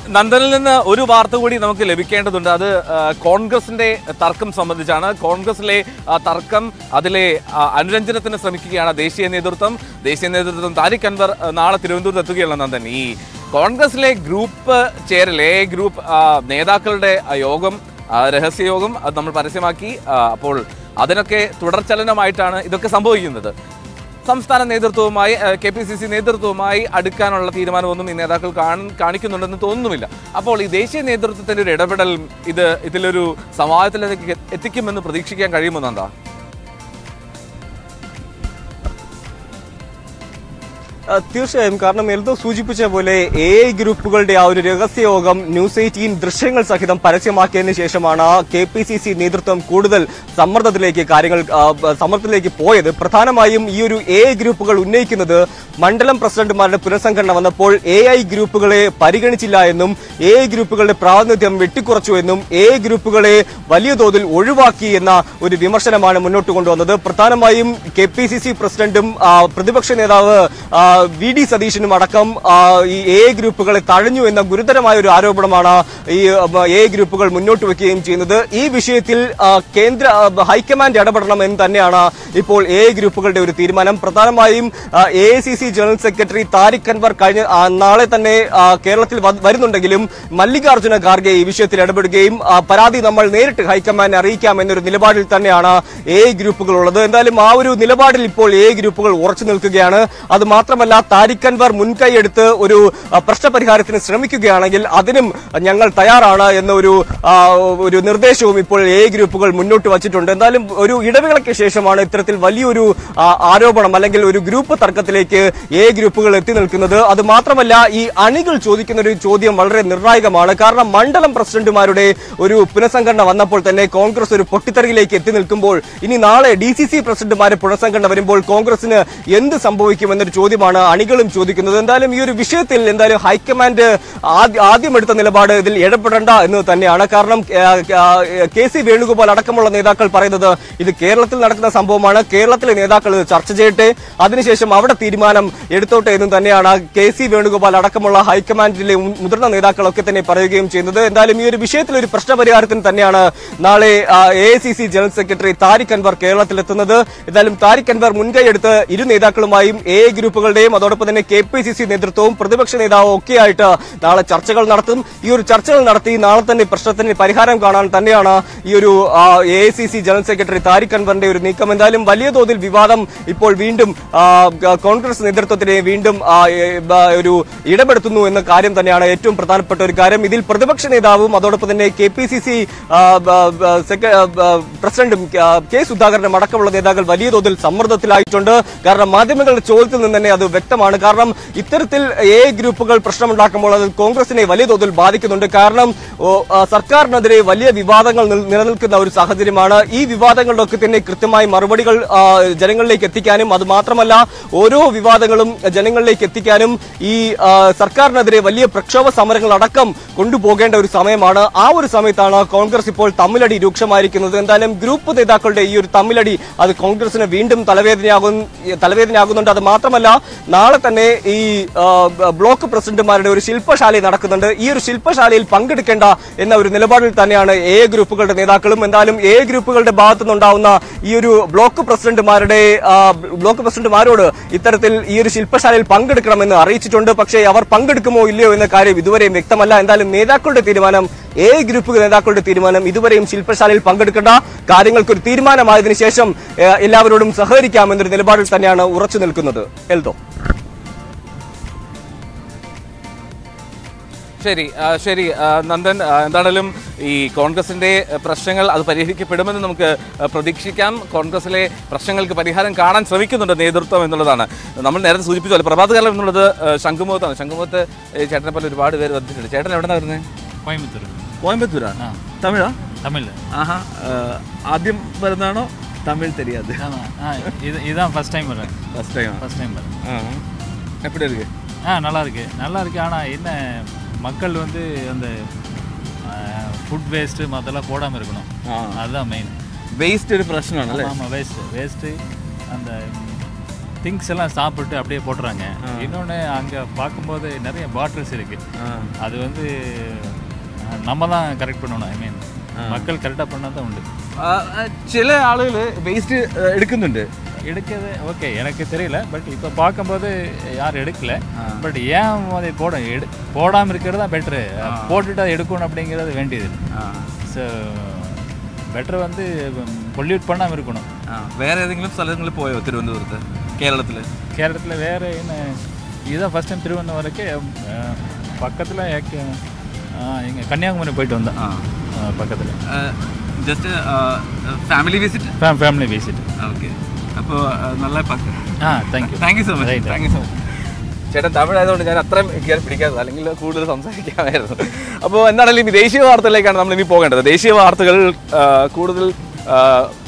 നന്ദനിൽ നിന്ന് ഒരു വാർത്ത കൂടി നമുക്ക് ലഭിക്കേണ്ടതുണ്ട് അത് ആ, കോൺഗ്രസിന്റെ തർക്കം സംബന്ധിച്ചാണ് കോൺഗ്രസിലെ ആ, തർക്കം അതിലെ ആ, അനുരഞ്ജനത്തിന് ശ്രമിക്കുകയാണ് ദേശീയ നേതൃത്വം ദേശീയ നേതൃത്വം താരിഖ് അൻവർ ആ, നാളെ തിരുവനന്തപുരത്ത് എത്തുകയാണ് നന്ദൻ ഈ കോൺഗ്രസിലെ ഗ്രൂപ്പ് ചേരൽ എ ഗ്രൂപ്പ് ആ, നേതാക്കളുടെ ആ, യോഗം ആ, രഹസ്യയോഗം അത് നമ്മൾ പരസ്യമാക്കി ആ, അപ്പോൾ അതിനൊക്കെ തുടർചലനമായിട്ടാണ് ഇതൊക്കെ സംഭവിക്കുന്നത് സംസ്ഥാന നേതൃത്വവുമായി കെ പി സി സി നേതൃത്വവുമായി അടുക്കാനുള്ള തീരുമാനമൊന്നും ഈ നേതാക്കൾ കാണ കാണിക്കുന്നുണ്ടെന്ന് തോന്നുന്നുമില്ല അപ്പോൾ ഈ ദേശീയ നേതൃത്വത്തിന്റെ ഒരു ഇടപെടൽ ഇത് ഇതിലൊരു സമാജത്തിലേക്ക് എത്തിക്കുമെന്ന് പ്രതീക്ഷിക്കാൻ കഴിയുമെന്നെന്താ ആ, തീർച്ചയായും കാരണം എൽദോ സൂചിപ്പിച്ച പോലെ എ ഐ ഗ്രൂപ്പുകളുടെ ആ ഒരു രഹസ്യയോഗം ന്യൂസ് എയ്റ്റീൻ ദൃശ്യങ്ങൾ സഹിതം പരസ്യമാക്കിയതിനു ശേഷമാണ് കെ പി സി സി നേതൃത്വം കൂടുതൽ സമ്മർദ്ദത്തിലേക്ക് കാര്യങ്ങൾ ആ, ബ- സമ്മർദ്ദത്തിലേക്ക് പോയത് പ്രധാനമായും ഈ ഒരു എ ഐ ഗ്രൂപ്പുകൾ ഉന്നയിക്കുന്നത് മണ്ഡലം പ്രസിഡന്റുമാരുടെ പുനഃസംഘടന വന്നപ്പോൾ എ ഐ ഗ്രൂപ്പുകളെ പരിഗണിച്ചില്ല എന്നും എ ഐ ഗ്രൂപ്പുകളുടെ പ്രാതിനിധ്യം വെട്ടിക്കുറച്ചു എന്നും എ ഐ ഗ്രൂപ്പുകളെ വലിയ തോതിൽ ഒഴിവാക്കി എന്ന ഒരു വിമർശനമാണ് മുന്നോട്ട് കൊണ്ടുവന്നത് പ്രധാനമായും കെ പി സി സി പ്രസിഡന്റും ആ, പ്രതിപക്ഷ നേതാവ് ആ, വി ഡി സതീശനും അടക്കം ആ, ഈ എ ഐ ഗ്രൂപ്പുകളെ തഴഞ്ഞു എന്ന ഗുരുതരമായ ഒരു ആരോപണമാണ് ഈ എ ഐ ഗ്രൂപ്പുകൾ മുന്നോട്ട് വെക്കുകയും ചെയ്യുന്നത് ഈ വിഷയത്തിൽ ആ, കേന്ദ്ര ആ, ഹൈക്കമാൻഡ് ഇടപെടണം എന്ന് തന്നെയാണ് ഇപ്പോൾ എ ഐ ഗ്രൂപ്പുകളുടെ ഒരു തീരുമാനം പ്രധാനമായും A I C C general secretary Tariq Anwar കഴിഞ്ഞ ആ, നാളെ തന്നെ ആ, കേരളത്തിൽ വ- വരുന്നുണ്ടെങ്കിലും മല്ലികാർജ്ജുന ഖാർഗെ ഈ വിഷയത്തിൽ ഇടപെടുകയും ആ, പരാതി നമ്മൾ നേരിട്ട് ഹൈക്കമാൻഡിനെ അറിയിക്കാം എന്നൊരു നിലപാടിൽ തന്നെയാണ് എ ഐ ഗ്രൂപ്പുകൾ ഉള്ളത് എന്തായാലും ആ ഒരു നിലപാടിൽ ഇപ്പോൾ എ ഐ ഗ്രൂപ്പുകൾ ഉറച്ചു നിൽക്കുകയാണ് അത് മാത്രമല്ല താരിഖ് അൻവർ മുൻകൈയെടുത്ത് ഒരു ആ, പ്രശ്നപരിഹാരത്തിന് ശ്രമിക്കുകയാണെങ്കിൽ അതിനും ഞങ്ങൾ തയ്യാറാണ് എന്ന ഒരു ആ, ഒരു നിർദ്ദേശവും ഇപ്പോൾ എ ഐ ഗ്രൂപ്പുകൾ മുന്നോട്ട് വച്ചിട്ടുണ്ട് എന്തായാലും ഒരു ഇടവേളയ്ക്ക് ശേഷമാണ് ഇത്തരത്തിൽ വലിയൊരു ആ, ആരോപണം അല്ലെങ്കിൽ ഒരു ഗ്രൂപ്പ് തർക്കത്തിലേക്ക് എ ഐ ഗ്രൂപ്പുകൾ എത്തി നിൽക്കുന്നത് അത് മാത്രമല്ല ഈ അണികൾ ചോദിക്കുന്ന ഒരു ചോദ്യം വളരെ നിർണായകമാണ് കാരണം മണ്ഡലം പ്രസിഡന്റുമാരുടെ ഒരു പുനഃസംഘടന വന്നപ്പോൾ തന്നെ കോൺഗ്രസ് ഒരു പൊട്ടിത്തെറിയിലേക്ക് എത്തി നിൽക്കുമ്പോൾ ഇനി നാളെ ഡി സി സി പ്രസിഡന്റുമാരെ പുനഃസംഘടന വരുമ്പോൾ കോൺഗ്രസിന് എന്ത് സംഭവിക്കുമെന്നൊരു ചോദ്യമാണ് അണികളും ചോദിക്കുന്നത് എന്തായാലും ഈ ഒരു വിഷയത്തിൽ എന്തായാലും ഹൈക്കമാൻഡ് ആദ്യ- ആദ്യം എടുത്ത നിലപാട് ഇതിൽ ഇടപെടേണ്ട എന്ന് തന്നെയാണ് കാരണം ആ, ആ, കെ സി വേണുഗോപാൽ അടക്കമുള്ള നേതാക്കൾ പറയുന്നത് ഇത് കേരളത്തിൽ നടക്കുന്ന സംഭവമാണ് കേരളത്തിലെ നേതാക്കൾ ഇത് ചർച്ച ചെയ്യട്ടെ അതിനുശേഷം അവിടെ തീരുമാനം എടുത്തോട്ടെ എന്നും തന്നെയാണ് കെ സി വേണുഗോപാൽ അടക്കമുള്ള ഹൈക്കമാൻഡിലെ മു- മുതിർന്ന നേതാക്കളൊക്കെ തന്നെ പറയുകയും ചെയ്യുന്നത് എന്തായാലും ഈ ഒരു വിഷയത്തിൽ ഒരു പ്രശ്നപരിഹാരത്തിന് തന്നെയാണ് നാളെ A I C C general secretary Tariq Anwar കേരളത്തിലെത്തുന്നത് എന്തായാലും താരിഖ് അൻവർ മുൻകൈയെടുത്ത് ഇരു നേതാക്കളുമായും എ ഐ ഗ്രൂപ്പുകളുടെയും അതോടൊപ്പം തന്നെ കെ പി സി സി നേതൃത്വവും പ്രതിപക്ഷ നേതാവും ഒക്കെയായിട്ട് നാളെ ചർച്ചകൾ നടത്തും ഈ ഒരു ചർച്ചകൾ നടത്തി നാളെ തന്നെ പ്രശ്നത്തിന് പരിഹാരം കാണാൻ തന്നെയാണ് ഈ ഒരു A I C C general secretary Tariq അൻവറിന്റെ ഒരു നീക്കം എന്തായാലും വലിയ തോതിൽ വിവാദം ഇപ്പോൾ വീണ്ടും ആ, ഗ- കോൺഗ്രസ് നേതൃത്വത്തിനെ വീണ്ടും ആ, ഏ, ബ- ഒരു ഇടപെടുത്തുന്നു എന്ന കാര്യം തന്നെയാണ് ഏറ്റവും പ്രധാനപ്പെട്ട ഒരു കാര്യം ഇതിൽ പ്രതിപക്ഷ നേതാവും അതോടൊപ്പം തന്നെ കെ പി സി സി പ്രസിഡന്റും ആ, കെ സുധാകരനും അടക്കമുള്ള നേതാക്കൾ വലിയ തോതിൽ സമ്മർദ്ദത്തിലായിട്ടുണ്ട് കാരണം മാധ്യമങ്ങളുടെ ചോദ്യത്തിൽ നിന്ന് തന്നെ അത് വ്യക്തമാണ് കാരണം ഇത്തരത്തിൽ എ ഗ്രൂപ്പുകൾ പ്രശ്നമുണ്ടാക്കുമ്പോൾ അത് കോൺഗ്രസിനെ വലിയ തോതിൽ ബാധിക്കുന്നുണ്ട് കാരണം ഓ, ആ, സർക്കാരിനെതിരെ വലിയ വിവാദങ്ങൾ നിൽ- നിലനിൽക്കുന്ന ഒരു സാഹചര്യമാണ് ഈ വിവാദങ്ങളിലൊക്കെ തന്നെ കൃത്യമായി മറുപടികൾ ആ, ജനങ്ങളിലേക്ക് എത്തിക്കാനും അത് മാത്രമല്ല ഓരോ വിവാദങ്ങളും ജനങ്ങളിലേക്ക് എത്തിക്കാനും ഈ ആ, സർക്കാരിനെതിരെ വലിയ പ്രക്ഷോഭ സമരങ്ങൾ അടക്കം കൊണ്ടുപോകേണ്ട ഒരു സമയമാണ് ആ ഒരു സമയത്താണ് കോൺഗ്രസ് ഇപ്പോൾ തമ്മിലടി രൂക്ഷമായിരിക്കുന്നത് എന്തായാലും ഗ്രൂപ്പ് നേതാക്കളുടെ ഈ ഒരു തമ്മിലടി അത് കോൺഗ്രസിന് വീണ്ടും തലവേദനയാകും തലവേദനയാകുന്നുണ്ട് അത് മാത്രമല്ല നാളെ തന്നെ ഈ ആ, ബ്ലോക്ക് പ്രസിഡന്റുമാരുടെ ഒരു ശില്പശാല നടക്കുന്നുണ്ട് ഈ ഒരു ശില്പശാലയിൽ പങ്കെടുക്കേണ്ട എന്ന ഒരു നിലപാടിൽ തന്നെയാണ് എ ഗ്രൂപ്പുകളുടെ നേതാക്കളും എന്തായാലും എ ഗ്രൂപ്പുകളുടെ ഭാഗത്തു നിന്നുണ്ടാവുന്ന ഈ ഒരു ബ്ലോക്ക് പ്രസിഡന്റുമാരുടെ ആ, ബ്ലോക്ക് പ്രസിഡന്റുമാരോട് ഇത്തരത്തിൽ ഈ ഒരു ശില്പശാലയിൽ പങ്കെടുക്കണമെന്ന് അറിയിച്ചിട്ടുണ്ട് പക്ഷേ അവർ പങ്കെടുക്കുമോ ഇല്ലയോ എന്ന കാര്യം ഇതുവരെയും വ്യക്തമല്ല എന്തായാലും നേതാക്കളുടെ തീരുമാനം എ ഗ്രൂപ്പ് നേതാക്കളുടെ തീരുമാനം ഇതുവരെയും ശില്പശാലയിൽ പങ്കെടുക്കേണ്ട കാര്യങ്ങൾക്ക് ഒരു തീരുമാനമായതിനു ശേഷം ഏ, എല്ലാവരോടും സഹകരിക്കാമെന്നൊരു നിലപാടിൽ തന്നെയാണ് ഉറച്ചു നിൽക്കുന്നത് എൽദോ ശരി ആ, ശരി ആ, നന്ദൻ ആ, എന്താണേലും ഈ കോൺഗ്രസിന്റെ ആ, പ്രശ്നങ്ങൾ അത് പരിഹരിക്കപ്പെടുമെന്ന് നമുക്ക് ആ, പ്രതീക്ഷിക്കാം കോൺഗ്രസിലെ പ്രശ്നങ്ങൾക്ക് പരിഹാരം കാണാൻ ശ്രമിക്കുന്നുണ്ട് നേതൃത്വം എന്നുള്ളതാണ് നമ്മൾ നേരത്തെ സൂചിപ്പിച്ച പോലെ പ്രഭാതകാലം എന്നുള്ളത് ആ, ശംഖുമുഖത്താണ് ശംഖുമുഖത്ത് ഈ ചേട്ടനെ പോലെ ഒരുപാട് പേര് വന്നിട്ടുണ്ട് ചേട്ടൻ എവിടെ നിന്നാണ് വരുന്നത് கோயம்புத்தூர் കോയമ്പത്തൂരാ ആ. തമിഴാ தமிழ் ആഹാ ആദ്യം വരുന്നതാണോ തമിഴ് தெரியாது ஆமாம் ஆ இது இதுதான் ஃபஸ்ட் டைம் வரேன் ஃபர்ஸ்ட் டைம் ஃபஸ்ட் டைம் வரேன் எப்படி இருக்கு ஆ நல்லா இருக்கு நல்லா இருக்கு ஆனால் என்ன மக்கள் வந்து அந்த ஃபுட் வேஸ்ட்டு மற்றெல்லாம் போடாமல் இருக்கணும் ആ அதுதான் மெயின் വേസ്റ്റ് ഒരു പ്രശ്നമാണ് അല്ലേ ஆமாம் வேஸ்ட்டு வேஸ்ட்டு அந்த ம், திங்ஸ் எல்லாம் சாப்பிட்டு அப்படியே போட்டுறாங்க இன்னொன்று அங்கே பார்க்கும்போது நிறைய பாட்டில்ஸ் இருக்கு அது வந்து அஹ், நம்ம தான் கரெக்ட் பண்ணணும் ஐ மீன் மக்கள் கரெக்டாக பண்ணால் தான் உண்டு ആ, ആ, ചില ആളുകൾ വേസ്റ്റ് എടുക്കുന്നുണ്ട് எடுக்கிறது ஓகே எனக்கு தெரியல பட் இப்போ பார்க்கும்போது யாரும் எடுக்கல பட் ஏன் அதை போட எடு போடாமல் இருக்கிறது தான் பெட்ரு போட்டுட்டு அதை எடுக்கணும் அப்படிங்கிறது வேண்டியது ஸோ பெட்டர் வந்து பொல்யூட் பண்ணாமல் இருக்கணும் ആ, വേറെ ഏതെങ്കിലും സ്ഥലങ്ങളിൽ പോയോ തിരുവനന്തപുരത്ത് കേരളത്തിൽ கேரளத்தில் வேறு என்ன இதுதான் ஃபஸ்ட் டைம் திருவண்ணாமலைக்கு பக்கத்தில் இங்கே கன்னியாகுமரி போயிட்டு வந்தேன் பக்கத்தில் ജസ്റ്റ് ഫാമിലി വിസിറ്റ് ஃபேம் ஃபேமிலி விசிட் ഓക്കെ അപ്പോൾ നല്ല പക്ക ஆ thank you thank you so much Right. Thank you so much ചേട്ടൻ തമിഴായതുകൊണ്ട് ഞാൻ അത്രയും കയറി പിടിക്കാത്തത് അല്ലെങ്കിൽ കൂടുതൽ സംസാരിക്കാമായിരുന്നു അപ്പോൾ എന്താണെങ്കിലും ഈ ദേശീയ വാർത്തകളിലേക്കാണ് നമ്മൾ ഇനി പോകേണ്ടത് ദേശീയ വാർത്തകൾ ആ, കൂടുതൽ ആ,